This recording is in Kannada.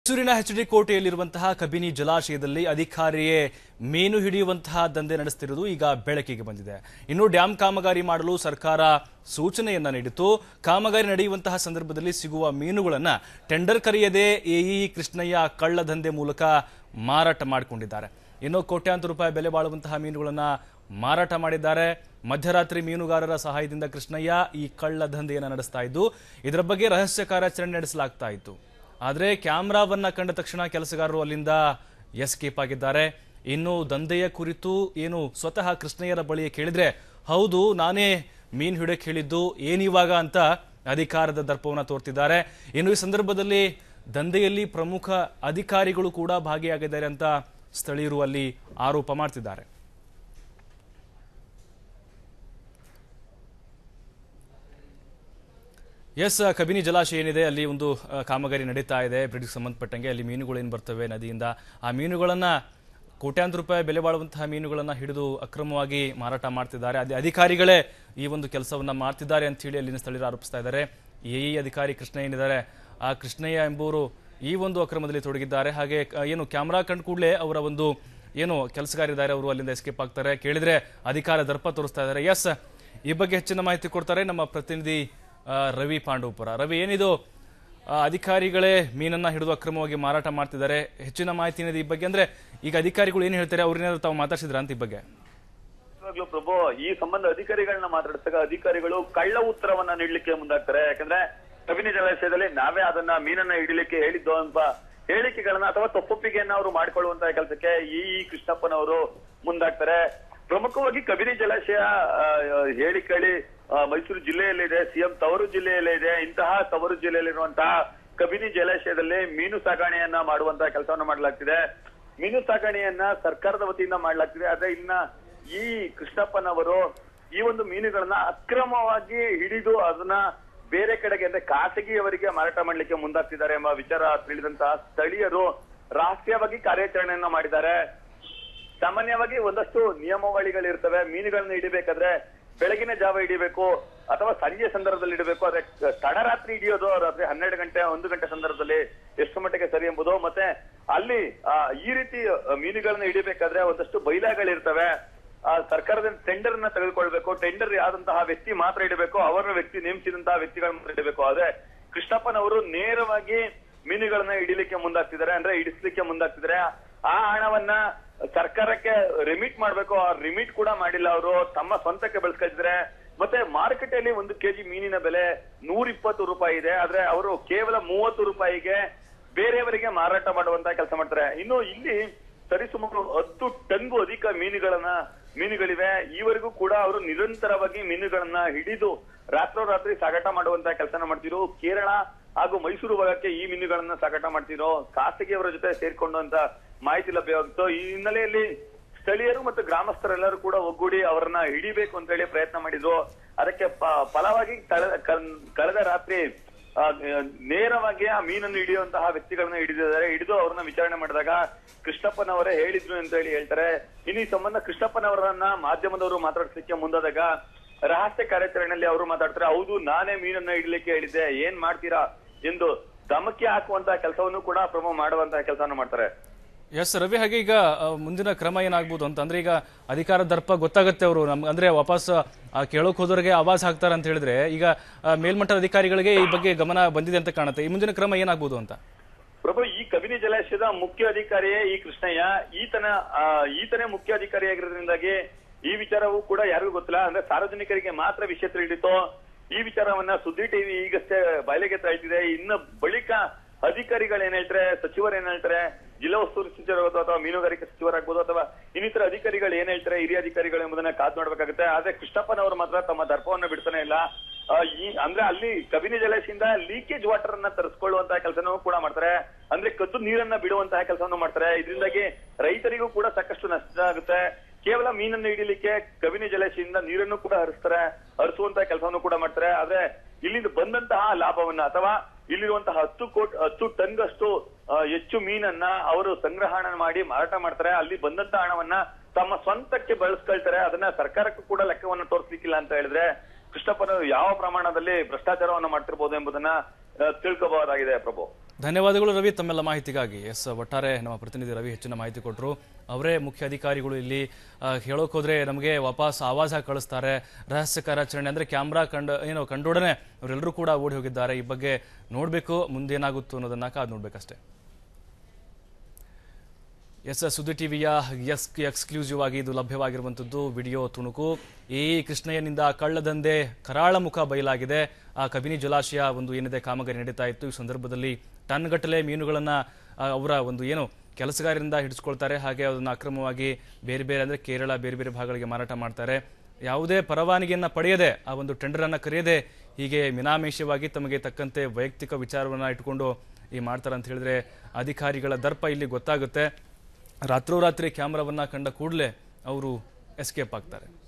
ಮೈಸೂರಿನ ಎಚ್ ಡಿ ಕೋಟೆಯಲ್ಲಿರುವಂತಹ ಕಬಿನಿ ಜಲಾಶಯದಲ್ಲಿ ಅಧಿಕಾರಿಯೇ ಮೀನು ಹಿಡಿಯುವಂತಹ ದಂಧೆ ನಡೆಸುತ್ತಿರುವುದು ಈಗ ಬೆಳಕಿಗೆ ಬಂದಿದೆ ಇನ್ನು ಡ್ಯಾಂ ಕಾಮಗಾರಿ ಮಾಡಲು ಸರ್ಕಾರ ಸೂಚನೆಯನ್ನ ನೀಡಿತು ಕಾಮಗಾರಿ ನಡೆಯುವಂತಹ ಸಂದರ್ಭದಲ್ಲಿ ಸಿಗುವ ಮೀನುಗಳನ್ನ ಟೆಂಡರ್ ಕರೆಯದೆ ಎಇ ಕೃಷ್ಣಯ್ಯ ಕಳ್ಳ ದಂಧೆ ಮೂಲಕ ಮಾರಾಟ ಮಾಡಿಕೊಂಡಿದ್ದಾರೆ ಇನ್ನು ಕೋಟ್ಯಾಂತರ ರೂಪಾಯಿ ಬೆಲೆ ಬಾಳುವಂತಹ ಮೀನುಗಳನ್ನ ಮಾರಾಟ ಮಾಡಿದ್ದಾರೆ ಮಧ್ಯರಾತ್ರಿ ಮೀನುಗಾರರ ಸಹಾಯದಿಂದ ಕೃಷ್ಣಯ್ಯ ಈ ಕಳ್ಳ ದಂಧೆಯನ್ನು ನಡೆಸ್ತಾ ಇದ್ದು ಇದರ ಬಗ್ಗೆ ರಹಸ್ಯ ಕಾರ್ಯಾಚರಣೆ ನಡೆಸಲಾಗ್ತಾ ಇತ್ತು ಆದರೆ ಕ್ಯಾಮ್ರಾವನ್ನ ಕಂಡ ತಕ್ಷಣ ಕೆಲಸಗಾರರು ಅಲ್ಲಿಂದ ಎಸ್ಕೇಪ್ ಆಗಿದ್ದಾರೆ ಇನ್ನು ದಂಧೆಯ ಕುರಿತು ಏನು ಸ್ವತಃ ಕೃಷ್ಣಯ್ಯರ ಬಳಿಯೇ ಕೇಳಿದ್ರೆ ಹೌದು ನಾನೇ ಮೀನು ಹಿಡಿಯಕ್ಕೆ ಹೇಳಿದ್ದು ಏನಿವಾಗ ಅಂತ ಅಧಿಕಾರದ ದರ್ಪವನ್ನು ತೋರ್ತಿದ್ದಾರೆ ಇನ್ನು ಈ ಸಂದರ್ಭದಲ್ಲಿ ದಂಧೆಯಲ್ಲಿ ಪ್ರಮುಖ ಅಧಿಕಾರಿಗಳು ಕೂಡ ಭಾಗಿಯಾಗಿದ್ದಾರೆ ಅಂತ ಸ್ಥಳೀಯರು ಅಲ್ಲಿ ಆರೋಪ ಮಾಡ್ತಿದ್ದಾರೆ ಎಸ್ ಕಬಿನಿ ಜಲಾಶಯ ಏನಿದೆ ಅಲ್ಲಿ ಒಂದು ಆ, ಕಾಮಗಾರಿ ನಡೀತಾ ಇದೆ ಬ್ರಿಡ್ಜ್ಗೆ ಸಂಬಂಧಪಟ್ಟಂಗೆ ಅಲ್ಲಿ ಮೀನುಗಳು ಏನು ಬರ್ತವೆ ನದಿಯಿಂದ ಆ ಮೀನುಗಳನ್ನ ಕೋಟ್ಯಾಂತರ ರೂಪಾಯಿ ಬೆಲೆ ಬಾಳುವಂತಹ ಮೀನುಗಳನ್ನ ಹಿಡಿದು ಅಕ್ರಮವಾಗಿ ಮಾರಾಟ ಮಾಡ್ತಿದ್ದಾರೆ ಅದೇ ಅಧಿಕಾರಿಗಳೇ ಈ ಒಂದು ಕೆಲಸವನ್ನ ಮಾಡ್ತಿದ್ದಾರೆ ಅಂತ ಹೇಳಿ ಅಲ್ಲಿನ ಸ್ಥಳೀಯರು ಆರೋಪಿಸ್ತಾ ಇದ್ದಾರೆ ಎ ಅಧಿಕಾರಿ ಕೃಷ್ಣ ಏನಿದ್ದಾರೆ ಆ ಕೃಷ್ಣಯ್ಯ ಎಂಬುವರು ಈ ಒಂದು ಅಕ್ರಮದಲ್ಲಿ ತೊಡಗಿದ್ದಾರೆ ಹಾಗೆ ಕ- ಏನು ಕ್ಯಾಮ್ರಾ ಕಂಡ ಕೂಡಲೇ ಅವರ ಒಂದು ಏನು ಕೆಲಸಗಾರಿದ್ದಾರೆ ಅವರು ಅಲ್ಲಿಂದ ಎಸ್ಕೇಪ್ ಆಗ್ತಾರೆ ಕೇಳಿದ್ರೆ ಅಧಿಕಾರ ದರ್ಪ ತೋರಿಸ್ತಾ ಇದ್ದಾರೆ ಎಸ್ ಈ ಬಗ್ಗೆ ಹೆಚ್ಚಿನ ಮಾಹಿತಿ ಕೊಡ್ತಾರೆ ನಮ್ಮ ಪ್ರತಿನಿಧಿ ಆ, ರವಿ ಪಾಂಡವಪುರ ರವಿ ಏನಿದು ಆ, ಅಧಿಕಾರಿಗಳೇ ಮೀನನ್ನ ಹಿಡಿದು ಅಕ್ರಮವಾಗಿ ಮಾರಾಟ ಮಾಡ್ತಿದ್ದಾರೆ ಹೆಚ್ಚಿನ ಮಾಹಿತಿ ಏನಿದೆ ಈ ಬಗ್ಗೆ ಅಂದ್ರೆ ಈಗ ಅಧಿಕಾರಿಗಳು ಏನು ಹೇಳ್ತಾರೆ ಅವ್ರನ್ನೇನಾದ್ರು ತಾವು ಮಾತಾಡ್ಸಿದ್ರ ಅಂತ ಈ ಬಗ್ಗೆ ನಿಜವಾಗ್ಲೂ ಪ್ರಭು ಈ ಸಂಬಂಧ ಅಧಿಕಾರಿಗಳನ್ನ ಮಾತಾಡಿಸಿದಾಗ ಅಧಿಕಾರಿಗಳು ಕಳ್ಳ ಉತ್ತರವನ್ನ ನೀಡಲಿಕ್ಕೆ ಮುಂದಾಗ್ತಾರೆ ಯಾಕಂದ್ರೆ ಕಬಿನಿ ಜಲಾಶಯದಲ್ಲಿ ನಾವೇ ಅದನ್ನ ಮೀನನ್ನ ಹಿಡಿಲಿಕ್ಕೆ ಹೇಳಿದ್ದು ಅಂತ ಹೇಳಿಕೆಗಳನ್ನ ಅಥವಾ ತಪ್ಪೊಪ್ಪಿಗೆಯನ್ನ ಅವರು ಮಾಡಿಕೊಳ್ಳುವಂತಹ ಕೆಲಸಕ್ಕೆ ಈ ಕೃಷ್ಣಪ್ಪನವರು ಮುಂದಾಗ್ತಾರೆ ಪ್ರಮುಖವಾಗಿ ಕಬಿನಿ ಜಲಾಶಯ ಆ, ಹೇಳಿ ಕೇಳಿ ಆ, ಮೈಸೂರು ಜಿಲ್ಲೆಯಲ್ಲಿದೆ ಸಿಎಂ ತವರು ಜಿಲ್ಲೆಯಲ್ಲೇ ಇದೆ ಇಂತಹ ತವರು ಜಿಲ್ಲೆಯಲ್ಲಿರುವಂತಹ ಕಬಿನಿ ಜಲಾಶಯದಲ್ಲಿ ಮೀನು ಸಾಗಾಣೆಯನ್ನ ಮಾಡುವಂತಹ ಕೆಲಸವನ್ನ ಮಾಡಲಾಗ್ತಿದೆ ಮೀನು ಸಾಗಾಣೆಯನ್ನ ಸರ್ಕಾರದ ವತಿಯಿಂದ ಮಾಡಲಾಗ್ತಿದೆ ಆದ್ರೆ ಇನ್ನ ಈ ಕೃಷ್ಣಪ್ಪನವರು ಈ ಒಂದು ಮೀನುಗಳನ್ನ ಅಕ್ರಮವಾಗಿ ಹಿಡಿದು ಅದನ್ನ ಬೇರೆ ಕಡೆಗೆ ಅಂದ್ರೆ ಖಾಸಗಿಯವರಿಗೆ ಮಾರಾಟ ಮಾಡ್ಲಿಕ್ಕೆ ಮುಂದಾಗ್ತಿದ್ದಾರೆ ಎಂಬ ವಿಚಾರ ತಿಳಿದಂತಹ ಸ್ಥಳೀಯರು ರಹಸ್ಯವಾಗಿ ಕಾರ್ಯಾಚರಣೆಯನ್ನ ಮಾಡಿದ್ದಾರೆ ಸಾಮಾನ್ಯವಾಗಿ ಒಂದಷ್ಟು ನಿಯಮಾವಳಿಗಳಿರ್ತವೆ ಮೀನುಗಳನ್ನ ಹಿಡಿಬೇಕಾದ್ರೆ ಬೆಳಗಿನ ಜಾವ ಹಿಡಿಬೇಕು ಅಥವಾ ಸಂಜೆ ಸಂದರ್ಭದಲ್ಲಿ ಹಿಡಬೇಕು ಆದ್ರೆ ತಡರಾತ್ರಿ ಹಿಡಿಯೋದು ರಾತ್ರಿ ಹನ್ನೆರಡು ಗಂಟೆ ಒಂದು ಗಂಟೆ ಸಂದರ್ಭದಲ್ಲಿ ಎಷ್ಟು ಮಟ್ಟಿಗೆ ಸರಿ ಎಂಬುದು ಮತ್ತೆ ಅಲ್ಲಿ ಆ, ಈ ರೀತಿ ಆ, ಮೀನುಗಳನ್ನ ಹಿಡಿಬೇಕಾದ್ರೆ ಒಂದಷ್ಟು ಬೈಲಾಗಳಿರ್ತವೆ ಆ ಸರ್ಕಾರದ ಟೆಂಡರ್ ನ ತೆಗೆದುಕೊಳ್ಬೇಕು ಟೆಂಡರ್ ಆದಂತಹ ವ್ಯಕ್ತಿ ಮಾತ್ರ ಇಡಬೇಕು ಅವರ ವ್ಯಕ್ತಿ ನೇಮಿಸಿದಂತಹ ವ್ಯಕ್ತಿಗಳ ಮಾತ್ರ ಇಡಬೇಕು ಆದ್ರೆ ಕೃಷ್ಣಪ್ಪನವರು ನೇರವಾಗಿ ಮೀನುಗಳನ್ನ ಹಿಡಿಲಿಕ್ಕೆ ಮುಂದಾಗ್ತಿದ್ದಾರೆ ಅಂದ್ರೆ ಹಿಡಿಸ್ಲಿಕ್ಕೆ ಮುಂದಾಗ್ತಿದ್ದಾರೆ ಆ ಹಣವನ್ನ ಸರ್ಕಾರಕ್ಕೆ ರಿಮಿಟ್ ಮಾಡ್ಬೇಕು ಆ ರಿಮಿಟ್ ಕೂಡ ಮಾಡಿಲ್ಲ ಅವರು ತಮ್ಮ ಸ್ವಂತಕ್ಕೆ ಬೆಳೆಸ್ಕೊಳ್ತಿದ್ದಾರೆ ಮತ್ತೆ ಮಾರುಕಟ್ಟೆಯಲ್ಲಿ ಒಂದು ಕೆಜಿ ಮೀನಿನ ಬೆಲೆ ನೂರ ಇಪ್ಪತ್ತು ರೂಪಾಯಿ ಇದೆ ಆದ್ರೆ ಅವರು ಕೇವಲ ಮೂವತ್ತು ರೂಪಾಯಿಗೆ ಬೇರೆಯವರಿಗೆ ಮಾರಾಟ ಮಾಡುವಂತ ಕೆಲಸ ಮಾಡ್ತಾರೆ ಇನ್ನು ಇಲ್ಲಿ ಸರಿಸುಮಾರು ಹತ್ತು ಟನ್ಗೂ ಅಧಿಕ ಮೀನುಗಳನ್ನ ಮೀನುಗಳಿವೆ ಈವರೆಗೂ ಕೂಡ ಅವರು ನಿರಂತರವಾಗಿ ಮೀನುಗಳನ್ನ ಹಿಡಿದು ರಾತ್ರೋರಾತ್ರಿ ಸಾಗಾಟ ಮಾಡುವಂತ ಕೆಲಸನ ಮಾಡ್ತಿರೋ ಕೇರಳ ಹಾಗೂ ಮೈಸೂರು ಭಾಗಕ್ಕೆ ಈ ಮೀನುಗಳನ್ನ ಸಾಗಾಟ ಮಾಡ್ತಿರೋ ಖಾಸಗಿಯವರ ಜೊತೆ ಸೇರ್ಕೊಂಡು ಅಂತ ಮಾಹಿತಿ ಲಭ್ಯವಾಗಿತ್ತು ಈ ಹಿನ್ನೆಲೆಯಲ್ಲಿ ಸ್ಥಳೀಯರು ಮತ್ತು ಗ್ರಾಮಸ್ಥರೆಲ್ಲರೂ ಕೂಡ ಒಗ್ಗೂಡಿ ಅವರನ್ನ ಹಿಡಿಬೇಕು ಅಂತ ಹೇಳಿ ಪ್ರಯತ್ನ ಮಾಡಿದ್ರು ಅದಕ್ಕೆ ಪ- ಫಲವಾಗಿ ಕಳೆದ ಕಲ್- ಕಳೆದ ರಾತ್ರಿ ಆ, ನೇರವಾಗಿ ಆ ಮೀನನ್ನು ಹಿಡಿಯುವಂತಹ ವ್ಯಕ್ತಿಗಳನ್ನ ಹಿಡಿದಿದ್ದಾರೆ ಹಿಡಿದು ಅವ್ರನ್ನ ವಿಚಾರಣೆ ಮಾಡಿದಾಗ ಕೃಷ್ಣಪ್ಪನವರೇ ಹೇಳಿದ್ರು ಅಂತ ಹೇಳಿ ಹೇಳ್ತಾರೆ ಇನ್ನು ಈ ಸಂಬಂಧ ಕೃಷ್ಣಪ್ಪನವರನ್ನ ಮಾಧ್ಯಮದವರು ಮಾತಾಡ್ಸಲಿಕ್ಕೆ ಮುಂದಾದಾಗ ರಹಸ್ಯ ಕಾರ್ಯಾಚರಣೆಯಲ್ಲಿ ಅವರು ಮಾತಾಡ್ತಾರೆ ಹೌದು ನಾನೇ ಮೀನನ್ನ ಹಿಡಿಲಿಕ್ಕೆ ಹೇಳಿದ್ದೆ ಏನ್ ಮಾಡ್ತೀರಾ ಎಂದು ಧಮಕಿ ಹಾಕುವಂತಹ ಕೆಲಸವನ್ನು ಕೂಡ ಪ್ರಮೋ ಮಾಡುವಂತಹ ಕೆಲಸವನ್ನು ಮಾಡ್ತಾರೆ ಎಸ್ ರವಿ ಹಾಗೆ ಈಗ ಆ, ಮುಂದಿನ ಕ್ರಮ ಏನಾಗ್ಬೋದು ಅಂತ ಅಂದ್ರೆ ಈಗ ಅಧಿಕಾರ ದರ್ಪ ಗೊತ್ತಾಗುತ್ತೆ ಅವರು ನಮ್ಗೆ ಅಂದ್ರೆ ವಾಪಸ್ ಆ, ಕೇಳೋಕ್ ಹೋದವರಿಗೆ ಆವಾಜ್ ಹಾಕ್ತಾರೆ ಅಂತ ಹೇಳಿದ್ರೆ ಈಗ ಆ, ಮೇಲ್ಮಟ್ಟದ ಅಧಿಕಾರಿಗಳಿಗೆ ಈ ಬಗ್ಗೆ ಗಮನ ಬಂದಿದೆ ಅಂತ ಕಾಣುತ್ತೆ ಈ ಮುಂದಿನ ಕ್ರಮ ಏನಾಗ್ಬೋದು ಅಂತ ಪ್ರಭು ಈ ಕಬಿನಿ ಜಲಾಶಯದ ಮುಖ್ಯ ಅಧಿಕಾರಿಯೇ ಈ ಕೃಷ್ಣಯ್ಯ ಈತನ ಆ, ಈತನೇ ಮುಖ್ಯ ಅಧಿಕಾರಿಯಾಗಿರೋದ್ರಿಂದಾಗಿ ಈ ವಿಚಾರವೂ ಕೂಡ ಯಾರಿಗೂ ಗೊತ್ತಿಲ್ಲ ಅಂದ್ರೆ ಸಾರ್ವಜನಿಕರಿಗೆ ಮಾತ್ರ ವಿಷಯ ತಿಳಿದಿತ್ತು ಈ ವಿಚಾರವನ್ನ ಸುದ್ದಿ ಟಿವಿ ಈಗಷ್ಟೇ ಬಯಲಿಗೆ ತಳ್ತಿದೆ ಇನ್ನು ಬಳಿಕ ಅಧಿಕಾರಿಗಳು ಏನ್ ಹೇಳ್ತಾರೆ ಸಚಿವರು ಏನ್ ಹೇಳ್ತಾರೆ ಜಿಲ್ಲಾ ಉಸ್ತುವಾರಿ ಸಚಿವರಾಗ್ಬೋದು ಅಥವಾ ಮೀನುಗಾರಿಕೆ ಸಚಿವರಾಗ್ಬೋದು ಅಥವಾ ಇನ್ನಿತರ ಅಧಿಕಾರಿಗಳು ಏನ್ ಹೇಳ್ತಾರೆ ಹಿರಿಯ ಅಧಿಕಾರಿಗಳು ಎಂಬುದನ್ನ ಕಾದ್ ನೋಡ್ಬೇಕಾಗುತ್ತೆ ಆದ್ರೆ ಕೃಷ್ಣಪ್ಪನವರು ಮಾತ್ರ ತಮ್ಮ ದರ್ಪವನ್ನ ಬಿಡ್ತಾನೆ ಇಲ್ಲ ಆ, ಈ ಅಂದ್ರೆ ಅಲ್ಲಿ ಕಬಿನಿ ಜಲಾಶಯದಿಂದ ಲೀಕೇಜ್ ವಾಟರ್ ಅನ್ನ ತರಿಸ್ಕೊಳ್ಳುವಂತಹ ಕೆಲಸನೂ ಕೂಡ ಮಾಡ್ತಾರೆ ಅಂದ್ರೆ ಕದ್ದು ನೀರನ್ನ ಬಿಡುವಂತಹ ಕೆಲಸವನ್ನು ಮಾಡ್ತಾರೆ ಇದರಿಂದಾಗಿ ರೈತರಿಗೂ ಕೂಡ ಸಾಕಷ್ಟು ನಷ್ಟ ಆಗುತ್ತೆ ಕೇವಲ ಮೀನನ್ನು ಹಿಡಿಲಿಕ್ಕೆ ಕಬಿನಿ ಜಲಾಶಯದಿಂದ ನೀರನ್ನು ಕೂಡ ಹರಿಸ್ತಾರೆ ಹರಿಸುವಂತಹ ಕೆಲಸವನ್ನು ಕೂಡ ಮಾಡ್ತಾರೆ ಆದ್ರೆ ಇಲ್ಲಿಂದ ಬಂದಂತಹ ಲಾಭವನ್ನ ಅಥವಾ ಇಲ್ಲಿರುವಂತಹ ಹತ್ತು ಕೋಟಿ ಹತ್ತು ಟನ್ಗಷ್ಟು ಆ, ಹೆಚ್ಚು ಮೀನನ್ನ ಅವರು ಸಂಗ್ರಹಣ ಮಾಡಿ ಮಾರಾಟ ಮಾಡ್ತಾರೆ ಅಲ್ಲಿ ಬಂದಂತಹ ಹಣವನ್ನ ತಮ್ಮ ಸ್ವಂತಕ್ಕೆ ಬಳಸ್ಕೊಳ್ತಾರೆ ಅದನ್ನ ಸರ್ಕಾರಕ್ಕೂ ಕೂಡ ಲೆಕ್ಕವನ್ನ ತೋರಿಸ್ಲಿಕ್ಕಿಲ್ಲ ಅಂತ ಹೇಳಿದ್ರೆ ಕೃಷ್ಣಪ್ಪನವರು ಯಾವ ಪ್ರಮಾಣದಲ್ಲಿ ಭ್ರಷ್ಟಾಚಾರವನ್ನ ಮಾಡ್ತಿರ್ಬೋದು ಎಂಬುದನ್ನ ಆ, ತಿಳ್ಕೋಬಹುದಾಗಿದೆ ಪ್ರಭು ಧನ್ಯವಾದಗಳು ರವಿ ತಮ್ಮೆಲ್ಲ ಮಾಹಿತಿಗಾಗಿ ಎಸ್ ಒಟ್ಟಾರೆ ನಮ್ಮ ಪ್ರತಿನಿಧಿ ರವಿ ಹೆಚ್ಚಿನ ಮಾಹಿತಿ ಕೊಟ್ಟರು ಅವರೇ ಮುಖ್ಯ ಅಧಿಕಾರಿಗಳು ಇಲ್ಲಿ ಆ, ಹೇಳೋಕ್ ಹೋದ್ರೆ ನಮಗೆ ವಾಪಸ್ ಆವಾಜ ಕಳಿಸ್ತಾರೆ ರಹಸ್ಯ ಕಾರ್ಯಾಚರಣೆ ಅಂದ್ರೆ ಕ್ಯಾಮ್ರಾ ಕಂಡು ಏನೋ ಕಂಡೊಡನೆ ಅವರೆಲ್ಲರೂ ಕೂಡ ಓಡಿ ಹೋಗಿದ್ದಾರೆ ಈ ಬಗ್ಗೆ ನೋಡಬೇಕು ಮುಂದೇನಾಗುತ್ತೋ ಅನ್ನೋದನ್ನ ಕಾದು ನೋಡ್ಬೇಕಷ್ಟೇ ಎಸ್ ಸುದ್ದಿ ಟಿವಿಯ ಎಸ್ ಎಕ್ಸ್ಕ್ಲೂಸಿವ್ ಆಗಿ ಇದು ಲಭ್ಯವಾಗಿರುವಂಥದ್ದು ವಿಡಿಯೋ ತುಣುಕು ಈ ಕೃಷ್ಣಯ್ಯನಿಂದ ಕಳ್ಳದಂದೆ ಕರಾಳ ಮುಖ ಬಯಲಾಗಿದೆ ಆ ಕಬಿನಿ ಜಲಾಶಯ ಒಂದು ಏನಿದೆ ಕಾಮಗಾರಿ ನಡೀತಾ ಇತ್ತು ಈ ಸಂದರ್ಭದಲ್ಲಿ ಟನ್ಗಟ್ಟಲೆ ಮೀನುಗಳನ್ನ ಆ, ಅವರ ಒಂದು ಏನು ಕೆಲಸಗಾರರಿಂದ ಹಿಡಿಸ್ಕೊಳ್ತಾರೆ ಹಾಗೆ ಅದನ್ನು ಅಕ್ರಮವಾಗಿ ಬೇರೆ ಬೇರೆ ಅಂದ್ರೆ ಕೇರಳ ಬೇರೆ ಬೇರೆ ಭಾಗಗಳಿಗೆ ಮಾರಾಟ ಮಾಡ್ತಾರೆ ಯಾವುದೇ ಪರವಾನಗಿಯನ್ನ ಪಡೆಯದೆ ಆ ಒಂದು ಟೆಂಡರ್ ಅನ್ನ ಕರೆಯದೆ ಹೀಗೆ ಮಿನಾಮೇಷವಾಗಿ ತಮಗೆ ತಕ್ಕಂತೆ ವೈಯಕ್ತಿಕ ವಿಚಾರವನ್ನ ಇಟ್ಕೊಂಡು ಈ ಮಾಡ್ತಾರೆ ಅಂತ ಹೇಳಿದ್ರೆ ಅಧಿಕಾರಿಗಳ ದರ್ಪ ಇಲ್ಲಿ ಗೊತ್ತಾಗುತ್ತೆ ರಾತ್ರೋರಾತ್ರಿ ಕ್ಯಾಮ್ರಾವನ್ನ ಕಂಡ ಕೂಡಲೇ ಅವರು ಎಸ್ಕೇಪ್ ಆಗ್ತಾರೆ